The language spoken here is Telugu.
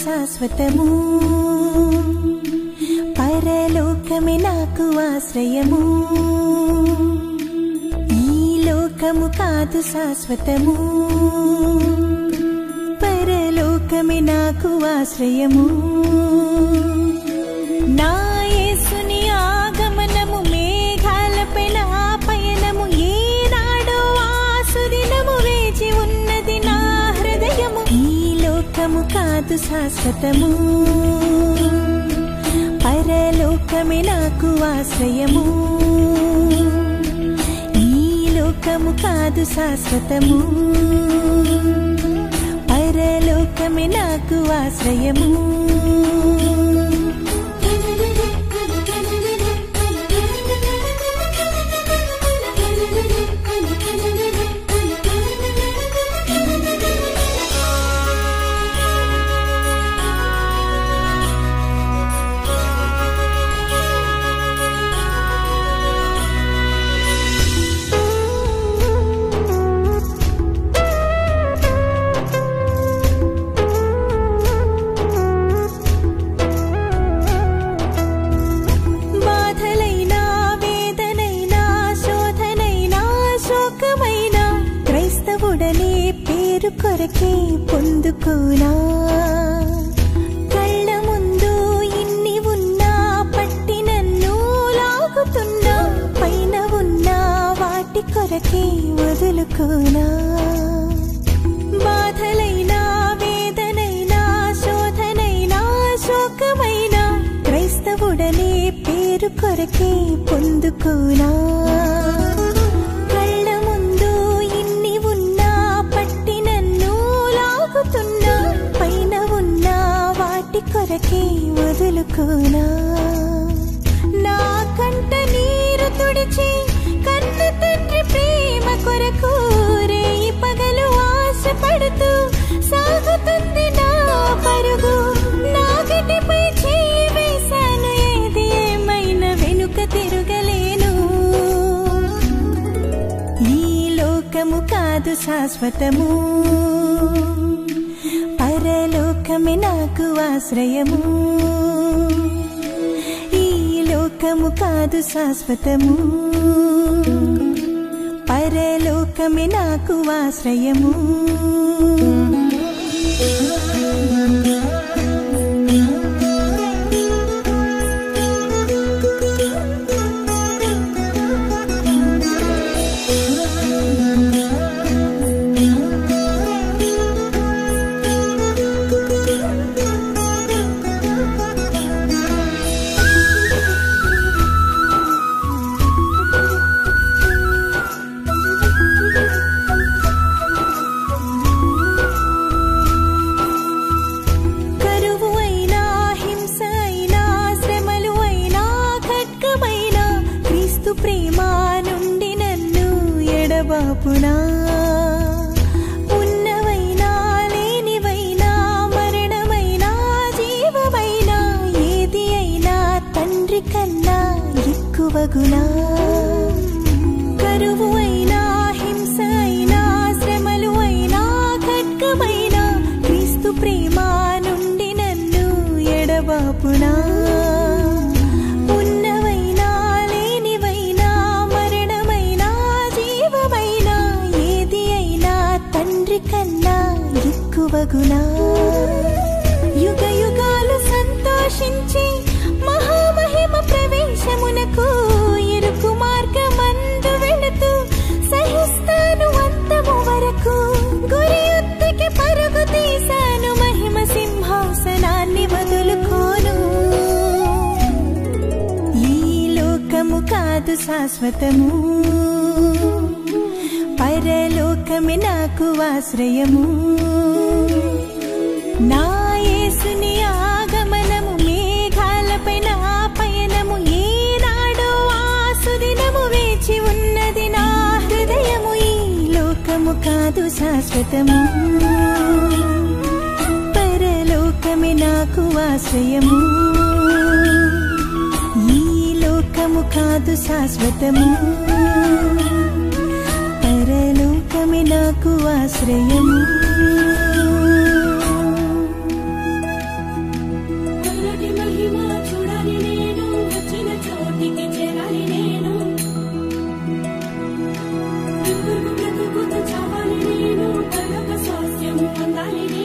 శాశ్వతము పరలోకమే నాకు ఆశ్రయము ఈ లోకము కాదు శాశ్వతము పరలోకమే నాకు ఆశ్రయము నా యేసుని ఆగమనము మేఘాలపై నా పయనము ఏనాడో ఆసుదినము వేచి ఉన్నది నా హృదయము ఈ లోకము కాదు శాశ్వతము పరలోకమే నాకు ఆశ్రయము ఈ లోకము కాదు శాశ్వతము పరలోకమే నాకు ఆశ్రయము బాధలైనా వేదనైనా శోధనైనా శోకమైనా క్రైస్తవుడనే పేరు కొరకే పొందుకోనా కళ్ళ ముందు ఇన్ని ఉన్నా పట్టి నన్ను లాగుతున్నా పైన ఉన్న వాటి కొరకే వదులుకోనా బాధలైనా వేదనైనా శోధనైనా శోకమైనా క్రైస్తవుడనే పేరు కొరకే పొందుకోనా కళ్ళ ముందు ఇన్ని ఉన్నా పట్టి నన్ను లాగుతున్నా పైన ఉన్న వాటి కొరకే వదులుకోనా నా కంట నీరు తుడిచి కన్ను తండ్రి ప్రేమ కొరకు రేయి పగలు ఆశపడుతూ సాగుతుంది నా పరుగు నా గటిపై చేయి వేశాను ఏది ఏమైనా వెనుక తిరగలేను ఈ లోకము కాదు శాశ్వతము పరలోకమే నాకు ఆశ్రయము ఈ లోకము కాదు శాశ్వతము పరలోకమే నాకు ఆశ్రయము కరువు అయినా హింస అయినా శ్రమలు అయినా ఖడ్గమైనా క్రీస్తు ప్రేమ నుండి నన్ను ఎడబాపునా ఉన్నవైనా లేనివైనా మరణమైనా జీవమైనా ఏది అయినా తండ్రి కన్నా ఎక్కువగునా కరువు అయినా హింస అయినా శ్రమలు అయినా ఖడ్గమైనా క్రీస్తు ప్రేమ నుండి నన్ను ఎడబాపునా ఉన్నవైనా లేనివైనా మరణమైనా జీవమైనా ఏది అయినా తండ్రి కన్నా ఎక్కువగునా యుగ యుగాలు సంతోషించి మహామహిమ ప్రవేశమునకు ఇరుకు మార్గమందు వెళుతూ సహిస్తాను అంతము వరకు గురి ఎత్తుకి పరుగు తీశాను మహిమ సింహాసనాన్ని వదులుకోను ఈ లోకము కాదు శాశ్వతము పరలోకమే నాకు ఆశ్రయము నా యేసుని ఆగమనము మేఘాలపై నా పయనము ఏనాడో ఆసుదినము వేచి ఉన్నది నా హృదయము ఈ లోకము కాదు శాశ్వతము పరలోకమే నాకు ఆశ్రయము ఈ లోకము కాదు శాశ్వతము పరలోకమే నాకు ఆశ్రయము గాలిని